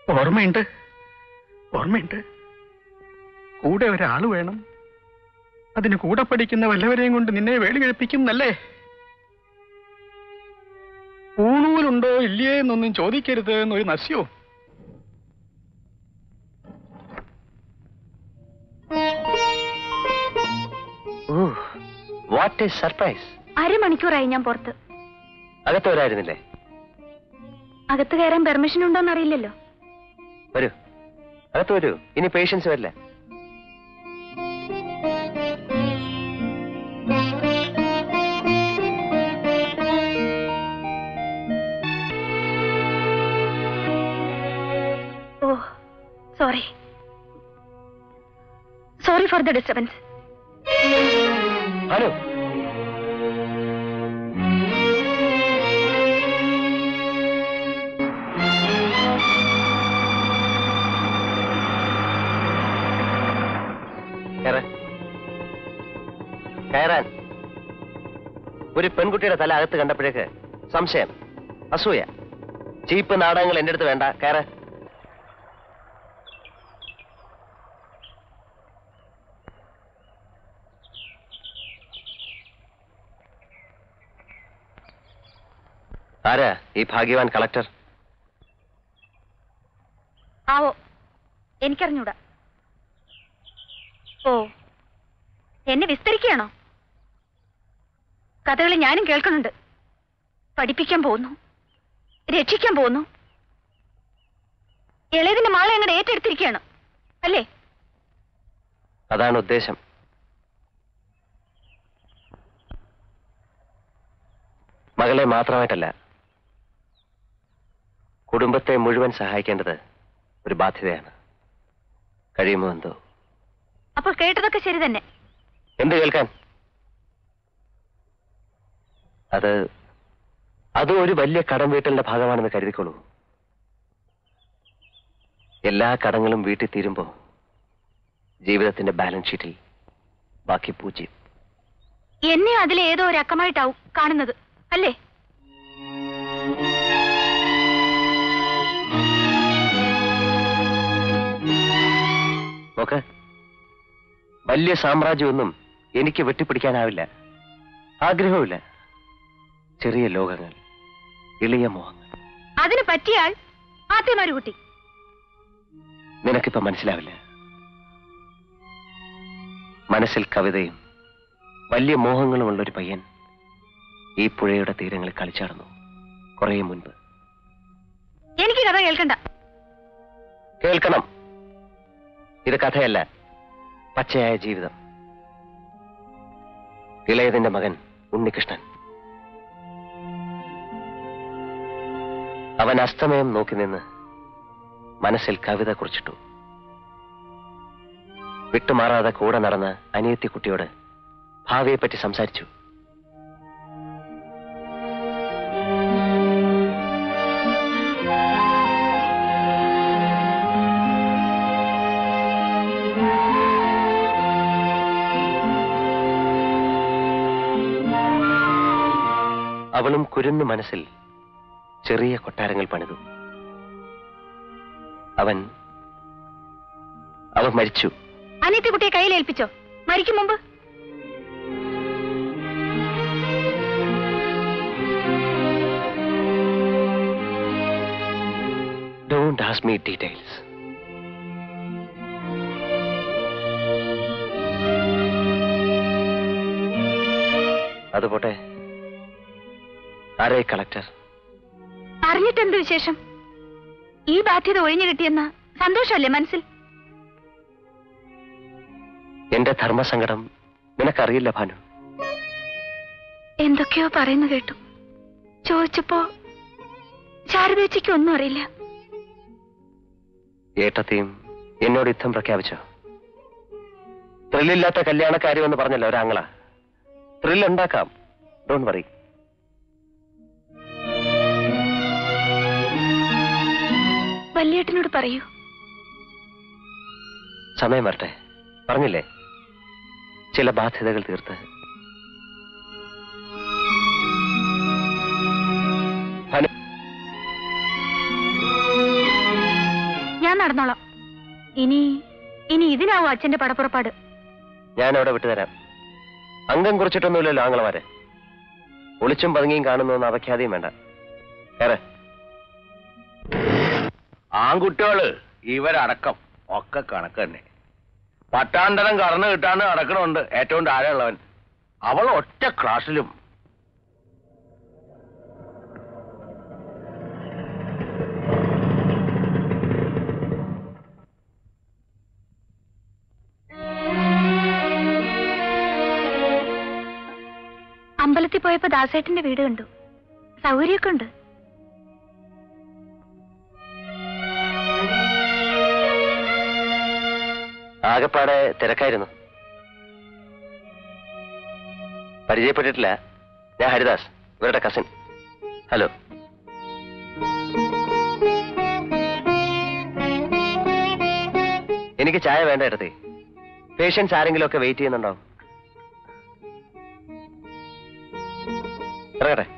ഓർമ്മയുണ്ട് ഓർമ്മയുണ്ട് കൂടെ ഒരാള് വേണം അതിന് കൂടെ പഠിക്കുന്ന വല്ലവരെയും കൊണ്ട് നിന്നെ വേളി കഴിപ്പിക്കും എന്നല്ലേ ഊണൂലുണ്ടോ ഇല്ലയേ എന്നൊന്നും ചോദിക്കരുത് എന്നൊരു നസ്യോ വാട്ട് ഈസ് സർപ്രൈസ് അരമണിക്കൂറായി ഞാൻ പുറത്ത് അകത്ത് വരായിരുന്നില്ലേ അകത്ത് കയറാൻ പെർമിഷൻ ഉണ്ടോന്ന് അറിയില്ലല്ലോ വരൂ അകത്ത് വരൂ ഇനി പേഷ്യൻസ് വരില്ല oh sorry sorry for the disturbance hello കയറാൻ കയറാൻ ഒരു പെൺകുട്ടിയുടെ തല അകത്ത് കണ്ടപ്പോഴേക്ക് സംശയം അസൂയ ചീപ്പ് നാടകങ്ങൾ എന്റെ അടുത്ത് വേണ്ട കയറാൻ ആരാ ഈ ഭാഗ്യവാൻ കളക്ടർ ആവോ എനിക്കറിഞ്ഞൂടാ ഓ എന്നെ വിസ്തരിക്കുകയാണോ കഥകൾ ഞാനും കേൾക്കുന്നുണ്ട് പഠിപ്പിക്കാൻ പോകുന്നു രക്ഷിക്കാൻ പോകുന്നു ഇളയതിന്റെ മാളെ അങ്ങോട്ട് ഏറ്റെടുത്തിരിക്കുകയാണ് അല്ലേ അതാണ് ഉദ്ദേശം മകളെ മാത്രമായിട്ടല്ല കുടുംബത്തെ മുഴുവൻ സഹായിക്കേണ്ടത് ഒരു ബാധ്യതയാണ് കഴിയുമോ എന്തോ അപ്പോൾ കേട്ടതൊക്കെ ശരി തന്നെ എന്ത് കേൾക്കാൻ അത് അത് ഒരു വലിയ കടം വീട്ടലിന്റെ ഭാഗമാണെന്ന് കരുതിക്കോളൂ എല്ലാ കടങ്ങളും വീട്ടിൽ തീരുമ്പോ ജീവിതത്തിന്റെ ബാലൻസ് ഷീറ്റിൽ ബാക്കി പൂജ്യം എന്നെ അതിലെ ഏതോ ഒരു അക്കമായിട്ടാവും കാണുന്നത് അല്ലേ നോക്ക് വലിയ സാമ്രാജ്യമൊന്നും എനിക്ക് വെട്ടിപ്പിടിക്കാനാവില്ല ആഗ്രഹവുമില്ല ചെറിയ ലോകങ്ങൾ എളിയ മോഹങ്ങൾ അതിന് പറ്റിയാൽ ആദ്യം ഒരു കുട്ടി നിനക്കിപ്പോ മനസ്സിലാവില്ല മനസ്സിൽ കവിതയും വലിയ മോഹങ്ങളുമുള്ള ഒരു പയ്യൻ ഈ പുഴയുടെ തീരങ്ങളിൽ കളിച്ചാടുന്നു കുറേ മുൻപ് എനിക്ക് കഥ കേൾക്കണ്ട കേൾക്കണം ഇത് കഥയല്ല പച്ചയായ ജീവിതം ഇളയതിന്റെ മകൻ ഉണ്ണികൃഷ്ണൻ അവൻ അസ്തമയം നോക്കി നിന്ന് മനസ്സിൽ കവിത കുറിച്ചിട്ടു വിട്ടുമാറാതെ കൂടെ നടന്ന അനിയത്തി കുട്ടിയോട് ഭാവിയെപ്പറ്റി സംസാരിച്ചു അവളും കുരുന്നു മനസ്സിൽ ചെറിയ കൊട്ടാരങ്ങൾ പണിതു അവൻ അവൻ മരിച്ചു അനിയത്തി കുട്ടിയെ കയ്യിൽ ഏൽപ്പിച്ചോ മരിക്കും മുമ്പ് ഡോണ്ട് ആസ് മീ ഡീറ്റെയിൽസ് അതുപോട്ടെ ആരേ കളക്ടർ അറിഞ്ഞിട്ട് എന്ത് വിശേഷം ഈ ബാധ്യത ഒഴിഞ്ഞു കിട്ടിയെന്ന സന്തോഷമല്ലേ മനസ്സിൽ എന്റെ ധർമ്മസങ്കടം നിനക്കറിയില്ല ഭാനു എന്തൊക്കെയോ പറയുന്നു കേട്ടു ചോദിച്ചപ്പോ ശാരദേച്ചിക്ക് ഒന്നും അറിയില്ല ഏട്ടത്തെയും എന്നോട് യുദ്ധം പ്രഖ്യാപിച്ചോ ത്രില്ലില്ലാത്ത കല്യാണക്കാര്യമെന്ന് പറഞ്ഞല്ലോ ഒരാങ്ങള ത്രില്ല് ഉണ്ടാക്കാം ഡോൺ വറി വല്യേട്ടനോട് പറയൂ സമയം വരട്ടെ പറഞ്ഞില്ലേ ചില ബാധ്യതകൾ തീർത്ത് ഭാനു ഞാൻ നടന്നോളാം ഇനി ഇനി ഇതിനാവും അച്ഛന്റെ പടപ്പുറപ്പാട് ഞാൻ അവിടെ വിട്ടുതരാം അംഗം കുറിച്ചിട്ടൊന്നുമില്ലല്ലോ ആങ്ങളമാരെ ഒളിച്ചും പതുങ്ങിയും കാണുന്നു അപഖ്യാതിയും വേണ്ട വേറെ ആൺകുട്ടികള് ഇവരടക്കം ഒക്കെ കണക്ക് തന്നെ പട്ടാന്തരം കറന്നു കിട്ടാണ്ട് നടക്കണുണ്ട് ഏറ്റവും താഴെയുള്ളവൻ അവൾ ഒറ്റ ക്ലാസ്സിലും അമ്പലത്തിൽ പോയപ്പോ ദാസേട്ടന്റെ വീട് കണ്ടു സൗകര്യമൊക്കെ ഉണ്ട് ആകെപ്പാടെ തിരക്കായിരുന്നു പരിചയപ്പെട്ടിട്ടില്ല ഞാൻ ഹരിദാസ് ഇവരുടെ കസിൻ ഹലോ എനിക്ക് ചായ വേണ്ട എടുത്തേ പേഷ്യൻസ് ആരെങ്കിലും ഒക്കെ വെയിറ്റ് ചെയ്യുന്നുണ്ടാവും ഇറങ്ങട്ടെ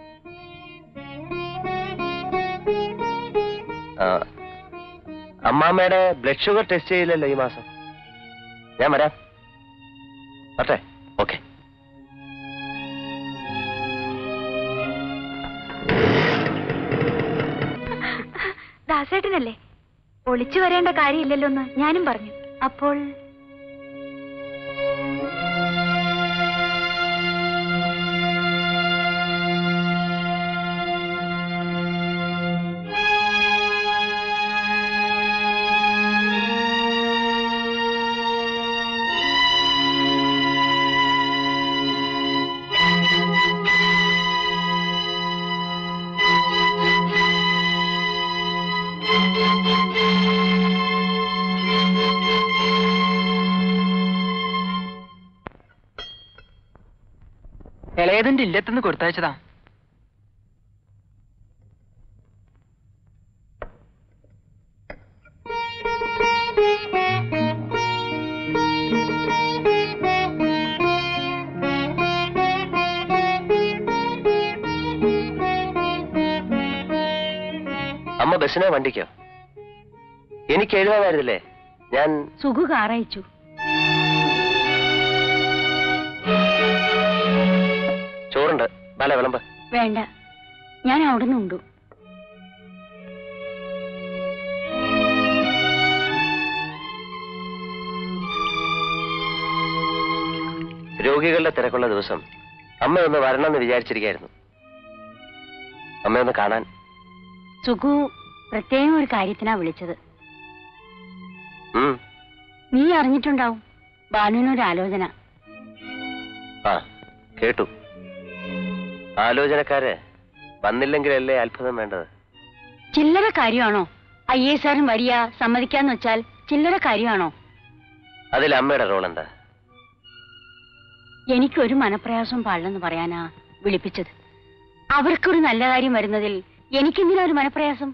ആ, അമ്മാമ്മയുടെ ബ്ലഡ് ഷുഗർ ടെസ്റ്റ് ചെയ്യില്ലല്ലോ ഈ മാസം ഞാൻ വരാം വരട്ടെ ഓക്കെ ദാസേട്ടനല്ലേ ഒളിച്ചു വരേണ്ട കാര്യമില്ലല്ലോ എന്ന് ഞാനും പറഞ്ഞു അപ്പോൾ ഇളയതിന്റെ ഇല്ലത്തുനിന്ന് കൊടുത്തയച്ചതാ അമ്മ ബസ്സിനോ വണ്ടിക്കോ എനിക്ക് എഴുതാമായിരുന്നില്ലേ ഞാൻ സുഖു കാറയച്ചു ചോറുണ്ട് ബാല വിളമ്പ് വേണ്ട ഞാൻ അവിടുന്ന് ഉണ്ടു രോഗികളുടെ തിരക്കുള്ള ദിവസം അമ്മയൊന്ന് വരണമെന്ന് വിചാരിച്ചിരിക്കായിരുന്നു അമ്മയൊന്ന് കാണാൻ സുഖു പ്രത്യേകം ഒരു കാര്യത്തിനാ വിളിച്ചത് ഉം. നീ അറിഞ്ഞിട്ടുണ്ടാവും ബാലുവിനൊരു ആലോചന ആ കേട്ടു ആലോചനക്കാര് വന്നില്ലെങ്കിലല്ലേ അത്ഭുതം വേണ്ടത് ചില്ലറ കാര്യമാണോ ഐ എസ് ആറും വരിക സമ്മതിക്കാന്ന് വെച്ചാൽ ചില്ലറ കാര്യമാണോ അതിൽ അമ്മയുടെ റോൾ എന്താ എനിക്കൊരു മനപ്രയാസം പാടില്ലെന്ന് പറയാനാ വിളിപ്പിച്ചത് അവർക്കൊരു നല്ല കാര്യം വരുന്നതിൽ എനിക്കെന്തിനാ ഒരു മനപ്രയാസം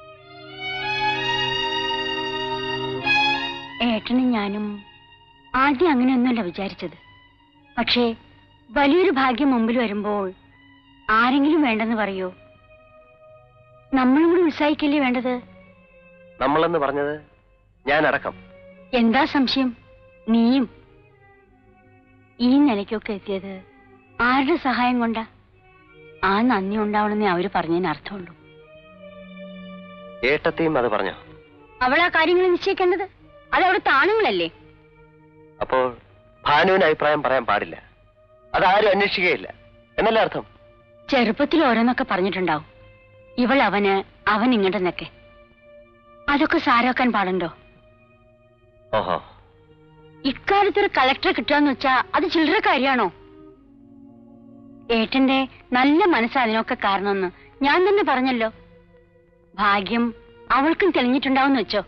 ഏട്ടനും ഞാനും ആദ്യം അങ്ങനെയൊന്നുമല്ല വിചാരിച്ചത് പക്ഷേ വലിയൊരു ഭാഗ്യം മുമ്പിൽ വരുമ്പോൾ ആരെങ്കിലും വേണ്ടെന്ന് പറയോ നമ്മളും കൂടി ഉത്സാഹിക്കല്ലേ വേണ്ടത് നമ്മളെന്ന് പറഞ്ഞത് ഞാൻ അടക്കം എന്താ സംശയം നീയും ഈ നിലയ്ക്കൊക്കെ എത്തിയത് ആരുടെ സഹായം കൊണ്ടാ ആ നന്ദി ഉണ്ടാവണമെന്നേ അവര് പറഞ്ഞതിന് അർത്ഥമുള്ളൂ ഏട്ടത്തെയും അത് പറഞ്ഞോ അവൾ ആ കാര്യങ്ങൾ നിശ്ചയിക്കേണ്ടത് അത് അവിടുത്തെ ആണുങ്ങളല്ലേ അപ്പോൾ ഭാനുവിന് അഭിപ്രായം പറയാൻ പാടില്ല അതാരും അന്വേഷിക്കുകയില്ല എന്നല്ലേ അർത്ഥം ചെറുപ്പത്തിൽ ഓരോന്നൊക്കെ പറഞ്ഞിട്ടുണ്ടാവും ഇവൾ അവന് അവൻ ഇങ്ങോട്ടെന്നൊക്കെ അതൊക്കെ സാരാക്കാൻ പാടുണ്ടോ ഓഹോ ഇക്കാലത്ത് ഒരു കളക്ടറെ കിട്ടുകയെന്ന് വെച്ചാ അത് ചില്ലറ കാര്യമാണോ ഏട്ടന്റെ നല്ല മനസ്സ് അതിനൊക്കെ കാരണമെന്ന് ഞാൻ തന്നെ പറഞ്ഞല്ലോ ഭാഗ്യം അവൾക്കും തെളിഞ്ഞിട്ടുണ്ടാവും വെച്ചോ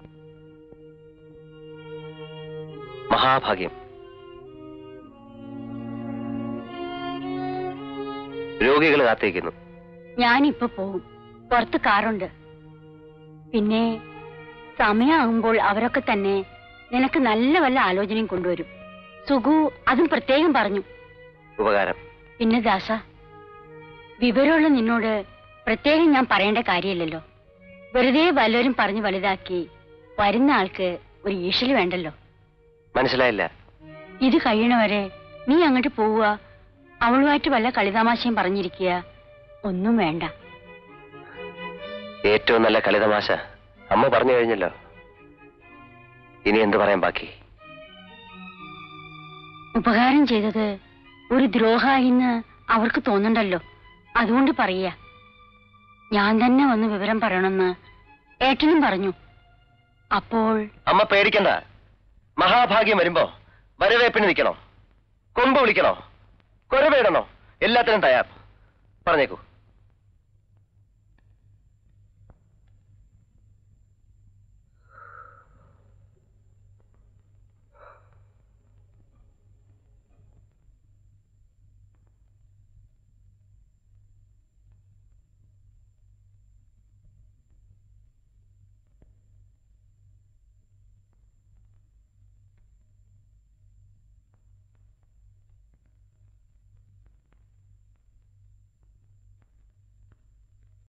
മഹാഭാഗ്യം രോഗികൾ കാത്തിരിക്കുന്നു ഞാനിപ്പോ പോവും പുറത്ത് കാറുണ്ട് പിന്നെ സമയമാകുമ്പോൾ അവരൊക്കെ തന്നെ നിനക്ക് നല്ല വല്ല ആലോചനയും കൊണ്ടുവരും സുഖു അതും പ്രത്യേകം പറഞ്ഞു ഉപകാരം പിന്നെ ദാസ വിവരമുള്ള നിന്നോട് പ്രത്യേകം ഞാൻ പറയേണ്ട കാര്യമില്ലല്ലോ വെറുതെ വല്ലവരും പറഞ്ഞു വലുതാക്കി വരുന്ന ആൾക്ക് ഒരു ഈശല് വേണ്ടല്ലോ മനസ്സിലായില്ല ഇത് കഴിയണവരെ നീ അങ്ങോട്ട് പോവുക അവളുമായിട്ട് വല്ല കളിതാമാശയും പറഞ്ഞിരിക്കുക ഒന്നും വേണ്ട ഏറ്റവും നല്ല കളിതമാശ അമ്മ പറഞ്ഞു കഴിഞ്ഞല്ലോ ഇനി എന്ത് പറയാൻ ബാക്കി ഉപകാരം ചെയ്തത് ഒരു ദ്രോഹായിന്ന് അവർക്ക് തോന്നണ്ടല്ലോ അതുകൊണ്ട് പറയാ ഞാൻ തന്നെ വന്ന് വിവരം പറയണമെന്ന് ഏട്ടനും പറഞ്ഞു അപ്പോൾ അമ്മ പേടിക്കണ്ട മഹാഭാഗ്യം വരുമ്പോ വരവേപ്പിന് നിൽക്കണോ കൊമ്പ് വിളിക്കണോ കൊരവേടണോ എല്ലാത്തിനും തയ്യാർ പറഞ്ഞേക്കൂ